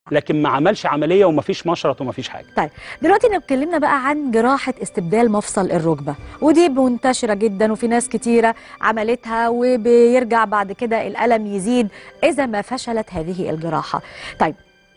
لكن ما عملش عمليه ومفيش مشرط ومفيش حاجه طيب دلوقتي اتكلمنا بقى عن جراحة استبدال مفصل الركبة ودي منتشرة جدا وفي ناس كتيرة عملتها وبيرجع بعد كده الألم يزيد إذا ما فشلت هذه الجراحة طيب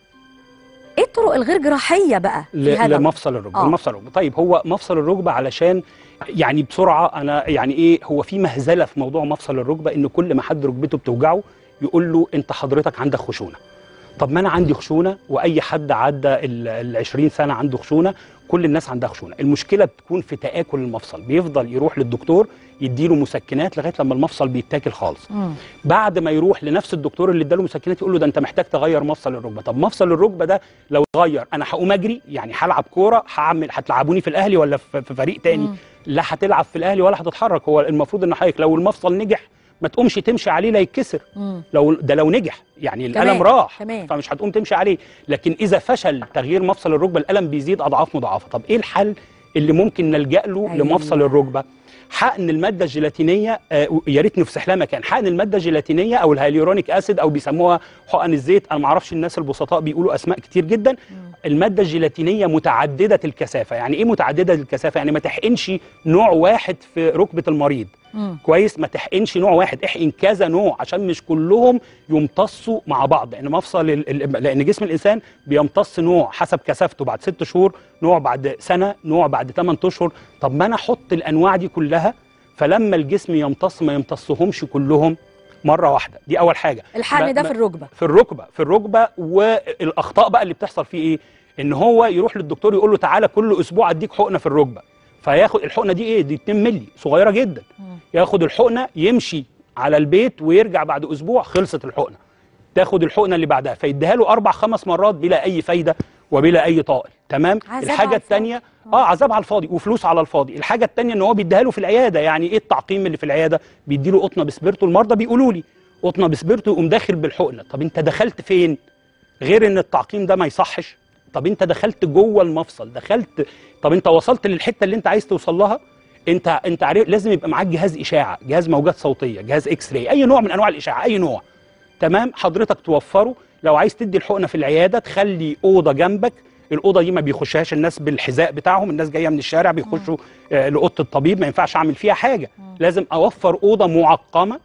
ايه الطرق الغير جراحية بقى في ل- هذا لمفصل الركبه آه. المفصل الركبه طيب هو مفصل الركبه علشان يعني بسرعه انا يعني ايه هو في مهزله في موضوع مفصل الركبه ان كل ما حد ركبته بتوجعه يقول له انت حضرتك عندك خشونه طب ما انا عندي خشونه واي حد عدى ال 20 سنه عنده خشونه كل الناس عندها خشونه المشكله بتكون في تاكل المفصل بيفضل يروح للدكتور يديله مسكنات لغايه لما المفصل بيتاكل خالص مم. بعد ما يروح لنفس الدكتور اللي اداله مسكنات يقول له ده انت محتاج تغير مفصل الركبه طب مفصل الركبه ده لو اتغير انا هقوم اجري يعني هلعب كوره هعمل هتلعبوني في الاهلي ولا في في فريق تاني مم. لا هتلعب في الاهلي ولا هتتحرك هو المفروض ان حضرتك لو المفصل نجح ما تقومش تمشي عليه لا يتكسر مم. لو ده لو نجح يعني تمام، الالم راح تمام. فمش هتقوم تمشي عليه لكن اذا فشل تغيير مفصل الركبه الالم بيزيد اضعاف مضاعفه طب ايه الحل اللي ممكن نلجا له أيوة. لمفصل الركبه حقن الماده الجيلاتينيه آه، يا ريت نفسح لها مكان حقن الماده الجيلاتينيه او الهيالورونيك اسيد او بيسموها حقن الزيت انا ما اعرفش الناس البسطاء بيقولوا اسماء كتير جدا الماده الجيلاتينيه متعدده الكثافه يعني ايه متعدده الكثافه يعني ما تحقنش نوع واحد في ركبه المريض مم. كويس ما تحقنش نوع واحد احقن كذا نوع عشان مش كلهم يمتصوا مع بعض لان مفصل ال- ال- لان جسم الانسان بيمتص نوع حسب كثافته بعد ست شهور نوع بعد سنه نوع بعد 8 اشهر طب ما انا احط الانواع دي كلها فلما الجسم يمتص ما يمتصهمش كلهم مره واحده دي اول حاجه الحقن ما- ده ما- في الركبة في الركبه في الركبه والاخطاء بقى اللي بتحصل فيه ايه ان هو يروح للدكتور يقول له تعالى كل اسبوع اديك حقنه في الركبه فياخد الحقنه دي ايه دي 2 مللي صغيره جدا مم. ياخد الحقنه يمشي على البيت ويرجع بعد اسبوع خلصت الحقنه تاخد الحقنه اللي بعدها فيديها له اربع خمس مرات بلا اي فايده وبلا اي طائل تمام عذاب على الحاجه الفاضي. الثانيه اه عذاب على الفاضي وفلوس على الفاضي الحاجه الثانيه ان هو بيديها له في العياده يعني ايه التعقيم اللي في العياده بيدي له قطنه بسبيرتو المرضى بيقولوا لي قطنه بسبيرتو يقوم داخل بالحقنه طب انت دخلت فين غير ان التعقيم ده ما يصحش طب انت دخلت جوه المفصل دخلت طب انت وصلت للحته اللي انت عايز توصل لها انت انت عارف لازم يبقى معاك جهاز اشاعه جهاز موجات صوتيه جهاز اكس راي اي نوع من انواع الاشاعه اي نوع تمام حضرتك توفره لو عايز تدي الحقنه في العياده تخلي اوضه جنبك الاوضه دي ما بيخشهاش الناس بالحذاء بتاعهم الناس جايه من الشارع بيخشوا آه لاوضه الطبيب ما ينفعش اعمل فيها حاجه لازم اوفر اوضه معقمه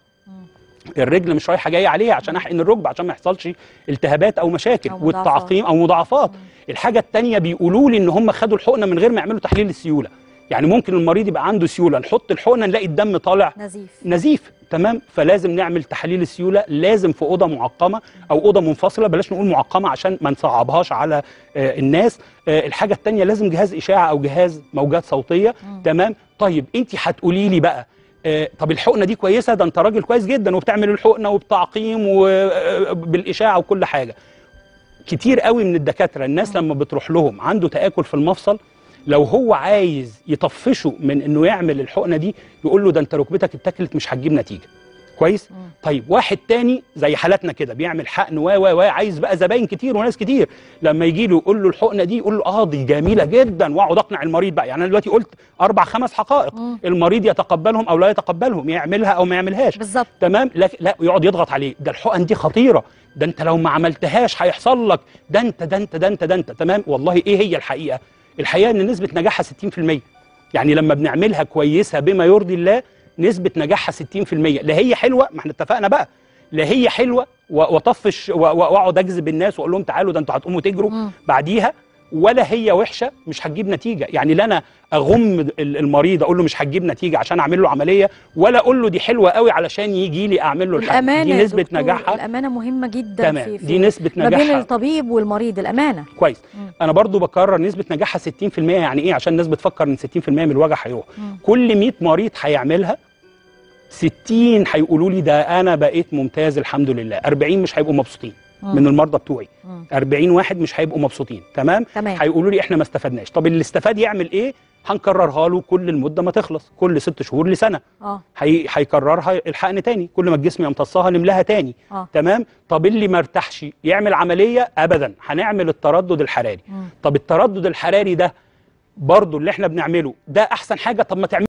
الرجل مش رايحه جايه عليها عشان احقن الركبه عشان ما يحصلش التهابات او مشاكل أو مضاعفات. والتعقيم او مضاعفات الحاجه الثانيه بيقولوا لي ان هم خدوا الحقنه من غير ما يعملوا تحليل السيوله يعني ممكن المريض يبقى عنده سيوله نحط الحقنه نلاقي الدم طالع نزيف نزيف تمام فلازم نعمل تحاليل السيوله لازم في اوضه معقمه او اوضه منفصله بلاش نقول معقمه عشان ما نصعبهاش على آه الناس آه الحاجه الثانيه لازم جهاز اشاعه او جهاز موجات صوتيه تمام طيب انت هتقولي لي بقى آه طب الحقنه دي كويسه ده انت راجل كويس جدا وبتعمل الحقنه وبتعقيم وبالاشاعه وكل حاجه كتير قوي من الدكاتره الناس لما بتروح لهم عنده تاكل في المفصل لو هو عايز يطفشه من انه يعمل الحقنه دي يقول له ده انت ركبتك اتاكلت مش هتجيب نتيجه كويس طيب واحد تاني زي حالاتنا كده بيعمل حقن و و و عايز بقى زباين كتير وناس كتير لما يجي له يقول له الحقنه دي يقول له اه دي جميله جدا واقعد اقنع المريض بقى يعني انا دلوقتي قلت اربع خمس حقائق المريض يتقبلهم او لا يتقبلهم يعملها او ما يعملهاش بالظبط تمام لا لا يقعد يضغط عليه ده الحقن دي خطيره ده انت لو ما عملتهاش هيحصل لك ده انت ده انت ده انت ده انت تمام والله ايه هي الحقيقه الحقيقه ان نسبه نجاحها 60% يعني لما بنعملها كويسه بما يرضي الله نسبه نجاحها 60% لا هي حلوه ما احنا اتفقنا بقى لا هي حلوه و- واطفش و- و- واقعد اجذب الناس واقول لهم تعالوا ده انتوا هتقوموا تجروا مم. بعديها ولا هي وحشه مش هتجيب نتيجه يعني لا انا اغم ال- المريض اقول له مش هتجيب نتيجه عشان اعمل له عمليه ولا اقول له دي حلوه قوي علشان يجي لي اعمل له الحاجه الأمانة دي يا نسبه دكتور، نجاحها الأمانة مهمة جدا تمام في, في دي نسبه ما بين نجاحها الطبيب والمريض الأمانة كويس مم. انا برضو بكرر نسبه نجاحها 60% يعني ايه عشان الناس بتفكر ان 60% من الوجع هيروح مم. كل 100 مريض هيعملها 60 هيقولوا لي ده انا بقيت ممتاز الحمد لله 40 مش هيبقوا مبسوطين مم. من المرضى بتوعي مم. 40 واحد مش هيبقوا مبسوطين تمام تمام هيقولوا لي احنا ما استفدناش طب اللي استفاد يعمل ايه هنكررها له كل المده ما تخلص كل ست شهور لسنه اه هي... هيكررها الحقن تاني كل ما الجسم يمتصها نملاها تاني اه تمام طب اللي ما ارتاحش يعمل عمليه ابدا هنعمل التردد الحراري مم. طب التردد الحراري ده برضو اللي احنا بنعمله ده احسن حاجه طب ما تعمل